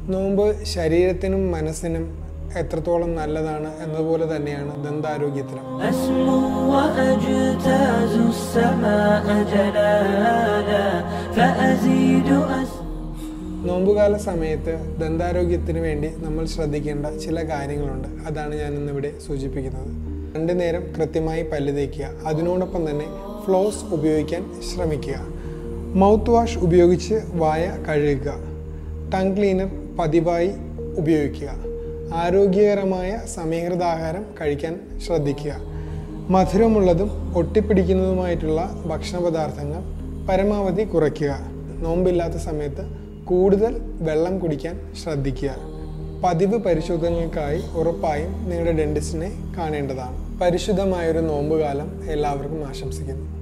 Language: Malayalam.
നോമ്പ് ശരീരത്തിനും മനസ്സിനും എത്രത്തോളം നല്ലതാണ് എന്നതുപോലെ തന്നെയാണ് ദന്താരോഗ്യത്തിനും أسمو وأجتاز السماء جلالا فأزيد أس നോമ്പുകാല സമയത്ത് ദന്താരോഗ്യത്തിന് വേണ്ടി നമ്മൾ ശ്രദ്ധിക്കേണ്ട ചില കാര്യങ്ങളുണ്ട് അതാണ് ഞാൻ ഇന്നിവിടെ സൂചിപ്പിക്കുന്നത് രണ്ടു നേരം കൃത്യമായി പല്ല് തേക്കുക അതിനോടൊപ്പം തന്നെ ഫ്ലോസ് ഉപയോഗിക്കാൻ ശ്രമിക്കുക മൗത്ത് വാഷ് ഉപയോഗിച്ച് വായ കഴുകുക ടങ് ക്ലീനർ പതിവായി ഉപയോഗിക്കുക ആരോഗ്യകരമായ സമീകൃതാഹാരം കഴിക്കാൻ ശ്രദ്ധിക്കുക മധുരമുള്ളതും ഒട്ടിപ്പിടിക്കുന്നതുമായിട്ടുള്ള ഭക്ഷണ പദാർത്ഥങ്ങൾ പരമാവധി കുറയ്ക്കുക നോമ്പില്ലാത്ത സമയത്ത് കൂടുതൽ വെള്ളം കുടിക്കാൻ ശ്രദ്ധിക്കുക പതിവ് പരിശോധനകൾക്കായി ഉറപ്പായും നിങ്ങളുടെ ഡെന്റിസ്റ്റിനെ കാണേണ്ടതാണ് പരിശുദ്ധമായൊരു നോമ്പുകാലം എല്ലാവർക്കും ആശംസിക്കുന്നു